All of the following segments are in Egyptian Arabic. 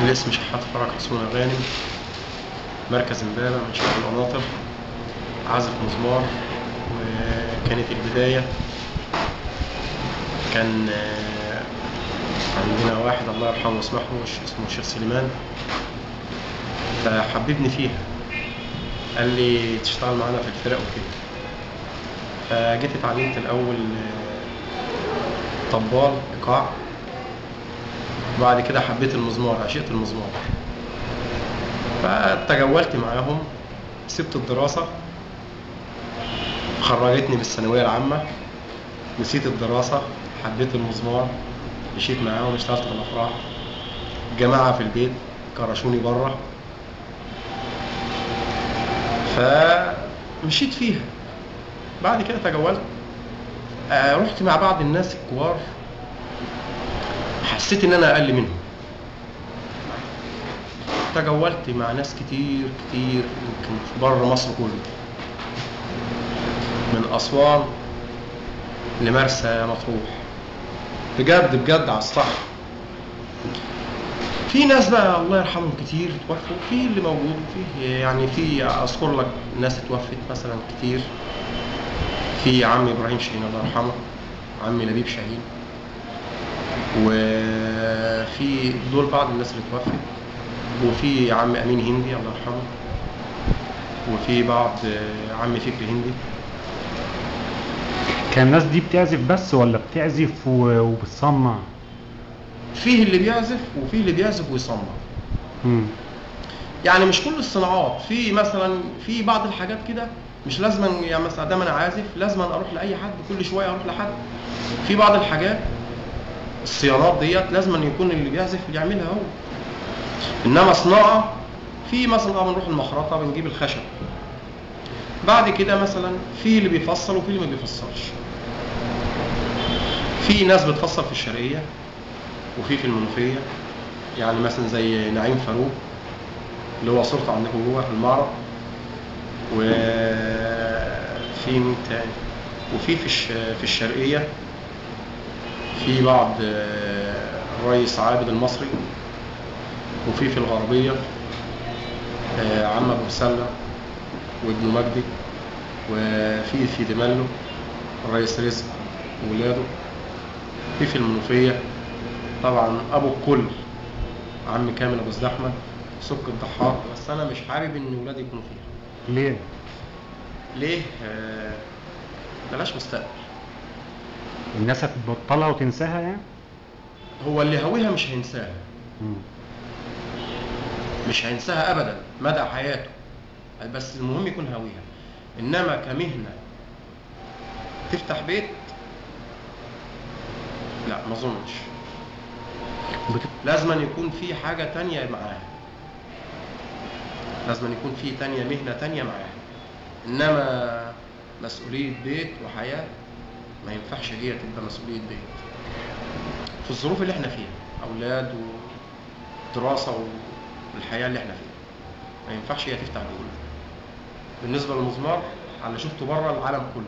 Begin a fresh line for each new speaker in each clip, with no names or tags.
الاسم شحات فرج حسون غانم مركز امبابة من شباب القناطر عازف مزمار وكانت البداية كان آه، عندنا واحد الله يرحمه ويسمحه اسمه الشيخ سليمان فحببني فيها قال لي تشتغل معانا في الفرق وكده فجيت اتعلمت الأول آه، طبال إيقاع وبعد كده حبيت المزمار عشقت المزمار فتجولت معاهم سبت الدراسة خرجتني من الثانوية العامة نسيت الدراسة حبيت المزمار مشيت معاهم اشتغلت في الأفراح جماعة في البيت كرشوني بره فمشيت فيها بعد كده تجولت آه، رحت مع بعض الناس الكبار حسيت ان انا اقل منهم تجولت مع ناس كتير كتير يمكن في بره مصر كله من اسوان لمرسى مطروح بجد بجد على الصح في ناس بقى الله يرحمهم كتير توفوا في اللي موجود وفي يعني في اذكر لك ناس اتوفت مثلا كتير في عمي ابراهيم شاهين الله يرحمه عمي لبيب شاهين وفي دول بعض الناس اللي توفت وفي عم امين هندي الله يرحمه وفي بعض آه، عم فكري هندي
كان الناس دي بتعزف بس ولا بتعزف و- وبتصنع
فيه اللي بيعزف وفيه اللي بيعزف ويصنع
مم.
يعني مش كل الصناعات في مثلا في بعض الحاجات كده مش لازم يعني مثلا دام انا عازف لازم اروح لاي حد كل شويه اروح لحد في بعض الحاجات الصيانات ديت لازم يكون اللي بيعزف اللي يعملها هو انما صناعه في مثلا اه بنروح المخرطه بنجيب الخشب بعد كده مثلا في اللي بيفصل وفي اللي ما بيفصلش في ناس بتفصل في الشرقيه وفي في المنوفيه يعني مثلا زي نعيم فاروق اللي هو صورته عندكم جوه في المعرض وفي مين تاني وفي في الش... في الشرقية في بعض آه، الرئيس عابد المصري وفي في الغربية آه، عم أبو سلة وابنه مجدي وفي في دملو الرئيس رزق وولاده في في المنوفية طبعا أبو الكل عم كامل أبو زدحمة سك الضحاك بس أنا مش حابب إن ولادي يكونوا فيها
ليه؟
ليه؟ آه، بلاش مستقبل
الناس هتبطلها وتنساها يعني؟
هو اللي هويها مش هينساها
مم.
مش هينساها ابدا مدى حياته بس المهم يكون هويها انما كمهنه تفتح بيت لا ما اظنش
بت-
لازم أن يكون في حاجه تانية معاها لازم أن يكون في تانية مهنه تانية معاها انما مسؤوليه بيت وحياه ما ينفعش هي تبقى مسؤوليه بيت في الظروف اللي احنا فيها اولاد ودراسه والحياه اللي احنا فيها ما ينفعش هي تفتح بيت بالنسبه للمزمار على اللي شفته بره العالم كله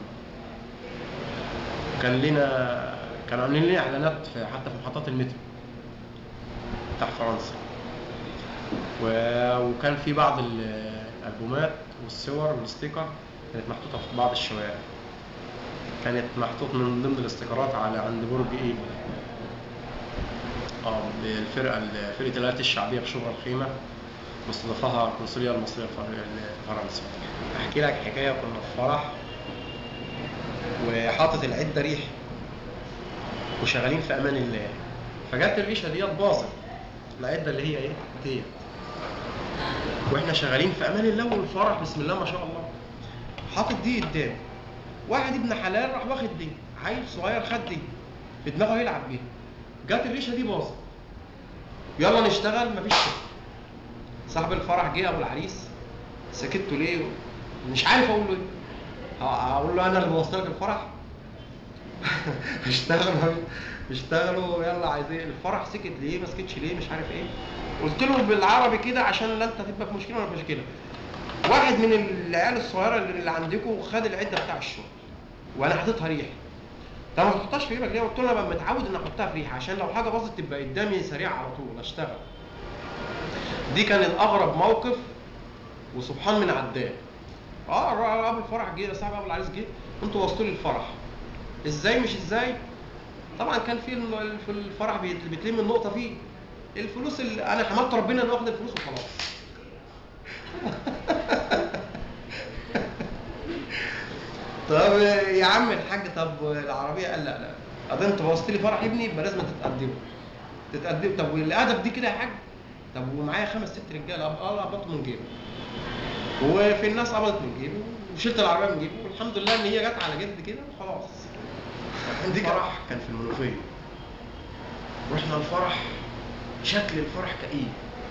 كان لنا كانوا عاملين لنا اعلانات في حتى في محطات المترو بتاع فرنسا و... وكان في بعض ال- الالبومات والصور والستيكر كانت محطوطه في بعض الشوارع كانت محطوط من ضمن الاستيكرات على عند برج ايفل اه الفرقه فرقه الالات الشعبيه بشبرا الخيمه مستضافاها القنصليه المصريه في في فرنسا احكي لك حكايه كنا في فرح وحاطط العده ريح وشغالين في امان الله فجت الريشه ديت باظت العده اللي هي ايه ديت واحنا شغالين في امان الله والفرح بسم الله ما شاء الله حاطط دي قدام واحد ابن حلال راح واخد دي عيل صغير خد دي في دماغه يلعب بيها جت الريشه دي باظت يلا نشتغل مفيش شغل صاحب الفرح جه ابو العريس سكته ليه مش عارف اقول له ايه ه- هقول له انا اللي بوظت لك الفرح اشتغلوا اشتغلوا يلا عايز ايه الفرح سكت ليه ما سكتش ليه مش عارف ايه قلت له بالعربي كده عشان لا انت تبقى في مشكله ولا في مشكله واحد من العيال الصغيره اللي اللي عندكم خد العده بتاع الشغل وانا حاططها ريح طب ما تحطهاش في جيبك ليه؟ قلت له انا ببقى متعود ان احطها في ريحه عشان لو حاجه باظت تبقى قدامي سريعه على طول اشتغل دي كانت اغرب موقف وسبحان من عداه اه الر- ابو الفرح جه صاحب ابو العريس جه انتوا وصلوا لي الفرح ازاي مش ازاي طبعا كان في ال- في الفرح بيت- بيتلم النقطه فيه الفلوس اللي انا حمدت ربنا ان واخد الفلوس وخلاص طب يا عم الحاج طب العربيه قال لا لا اذا انت بوظت لي فرح ابني يبقى لازم تتقدموا تتقدم طب والادب دي كده يا حاج طب ومعايا خمس ست رجاله اه قبضته من جيبه وفي الناس قبضت من جيبه وشلت العربيه من جيبه والحمد لله ان هي جت على جد كده وخلاص دي فرح كان في المنوفيه رحنا الفرح شكل الفرح كئيب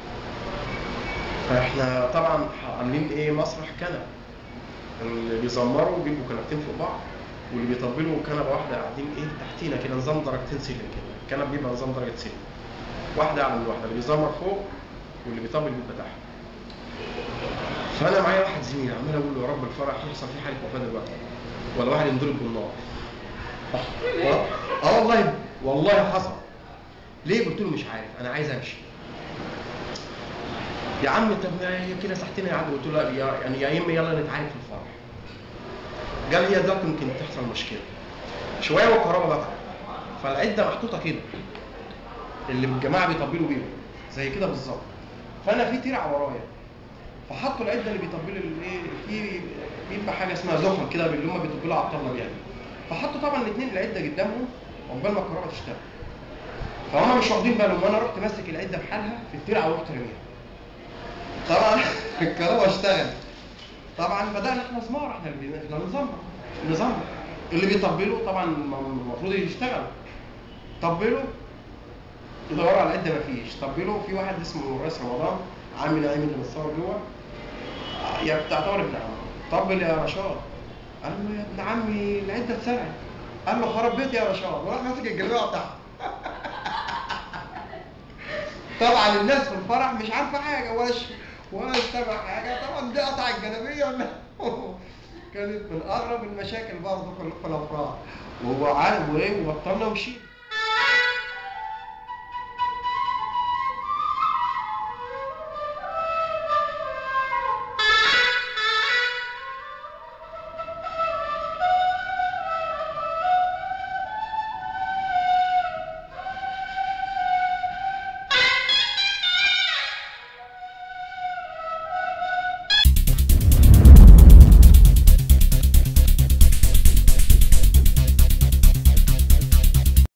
فاحنا طبعا عاملين ايه مسرح كنب اللي بيزمروا بيبقوا كنبتين فوق بعض واللي بيطبلوا كنبه واحده قاعدين ايه تحتينا كده نظام درجتين سلم كده الكنب بيبقى نظام درجه سلم واحده على الواحده اللي بيزمر فوق واللي بيطبل بيبقى تحت فانا معايا واحد زميلي عمال اقول له يا رب الفرح يحصل فيه حاله وفاه دلوقتي ولا واحد ينضرب بالنار اه والله والله حصل ليه قلت له مش عارف انا عايز امشي يا عم طب ما هي كده ساعتين يا عم قلت له لا يا- يعني يا اما يلا نتعارك في الفرح قال لي دلوقتي ممكن تحصل مشكله شويه والكهرباء بقى فالعده محطوطه كده اللي الجماعه بيطبلوا بيهم زي كده بالظبط فانا في ترع ورايا فحطوا العده اللي بيطبلوا الايه في بيبقى حاجه اسمها زخم كده اللي هم بيطبلوا على الطبله بيها فحطوا طبعا الاثنين العده قدامهم عقبال ما الكهرباء تشتغل فهم مش واخدين بالهم وانا رحت ماسك العده بحالها في الترعه ورحت رميها طبعا الكهرباء اشتغلت طبعا بدانا احنا زمار احنا اللي بن- احنا نظام نظام اللي بيطبلوا طبعا المفروض يشتغلوا طبلوا يدوروا على العده مفيش طبلوا في واحد اسمه رئيس رمضان عم نعيم اللي متصور جوه يا تعتبر ابن عمه طبل يا رشاد قال له يا ابن عمي العده اتسرقت قال له خرب بيتي يا رشاد وراح ماسك الجلابيه بتاعته طبعا الناس في الفرح مش عارفه حاجه ولا ش... ولا سامع حاجه طبعا دي قطع الجلابيه ولا كانت من اغرب المشاكل برضه في في الافراح وهو عارف وايه وبطلنا ومشينا